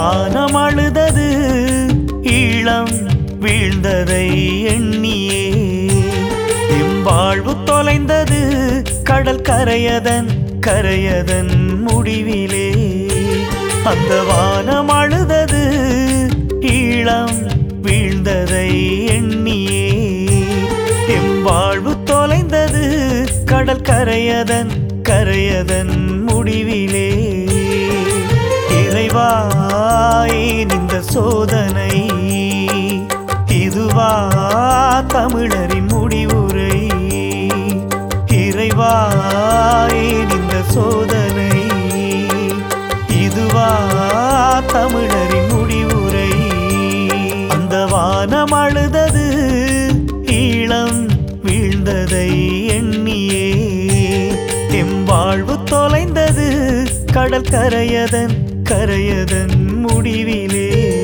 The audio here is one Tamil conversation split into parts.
வானம் அழுதது ஈழம் வீழ்ந்ததை எண்ணியே எம்பாழ்வு தொலைந்தது கடல் கரையதன் கரையதன் முடிவிலே அந்த வானம் அழுதது ஈழம் வீழ்ந்ததை எண்ணியே எம்பாழ்வு தொலைந்தது கடல் கரையதன் கரையதன் முடிவிலே இறைவாய் இந்த சோதனை இதுவா தமிழரின் முடிவுரை இறைவாய் இந்த சோதனை இதுவா தமிழரின் முடிவுரை அந்த வானம் அழுதது ஈழம் வீழ்ந்ததை எண்ணியே எம்பாழ்வு தொலைந்தது கடல் கரையதன் கரையதன் முடிவிலே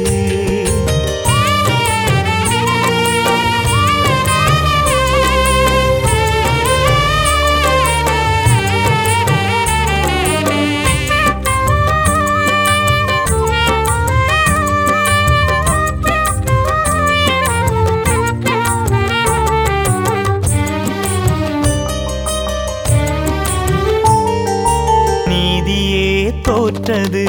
நீதியே தோற்றது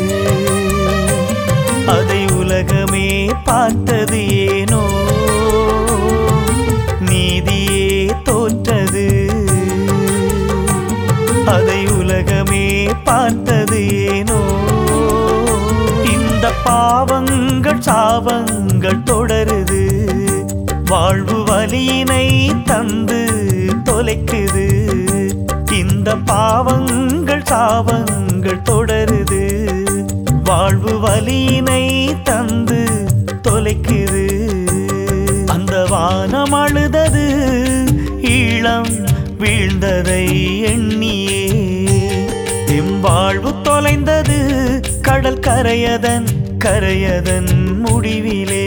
அதை உலகமே பார்த்தது ஏனோ நீதியே தோற்றது அதை உலகமே பார்த்தது ஏனோ இந்த பாவங்கள் சாபங்கள் தொடருது வாழ்வு வலியினை தந்து தொலைக்குது இந்த பாவங்கள் சாபங்கள் தொடருது வாழ்வு வலியினை தந்து தொலைக்குது அந்த வானம் அழுதது ஈழம் வீழ்ந்ததை எண்ணியே எம்பாழ்வு தொலைந்தது கடல் கரையதன் கரையதன் முடிவிலே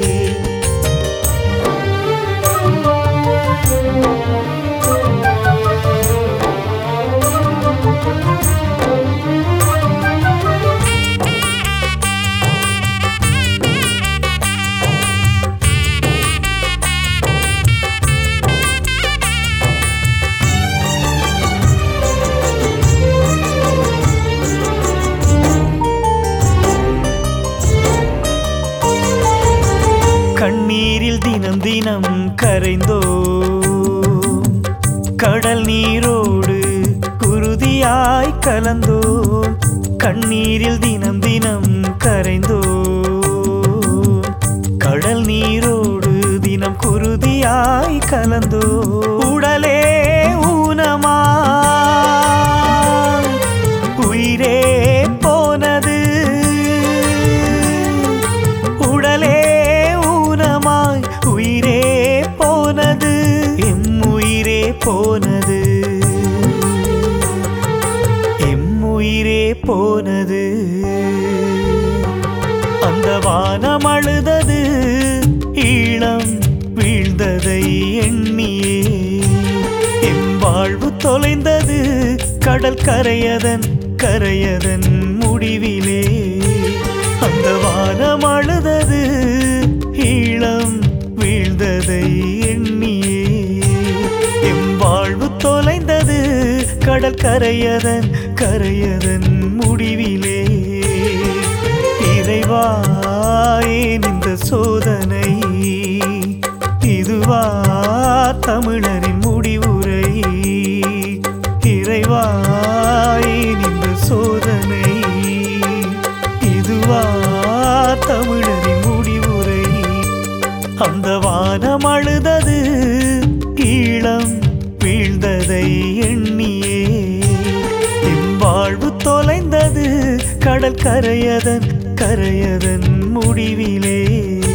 கண்ணீரில் தினம் தினம் கரைந்தோ கடல் நீரோடு குருதியாய் கலந்தோ கண்ணீரில் தினம் தினம் கரைந்தோ கடல் நீரோடு தினம் குருதியாய் கலந்தோ உடலே ஊனமா உயிரே போனது உடலே ஊனமாய் உயிரே போனது எம் உயிரே போனது எம் உயிரே போனது அந்த வானம் அழுதது ஈழம் வீழ்ந்ததை எண்ணியே எம் வாழ்வு தொலைந்தது கடல் கரையதன் கரையதன் முடிவிலே அந்த வானம் அழுதது ஈழம் வீழ்ந்ததை எண்ணியே எம் வாழ்வு தொலைந்தது கடல் கரையதன் கரையதன் முடிவிலே இறைவாயே இந்த சோதனை இதுவா தமிழரின் முடிவுரை இறைவாயே இந்த சோதனை இதுவா தமிழரின் முடிவுரை அந்த வானம் அழுதது ஈழம் வீழ்ந்ததை எண்ணியே எம் வாழ்வு தொலைந்தது கடல் கரையதன் கரையதன் முடிவிலே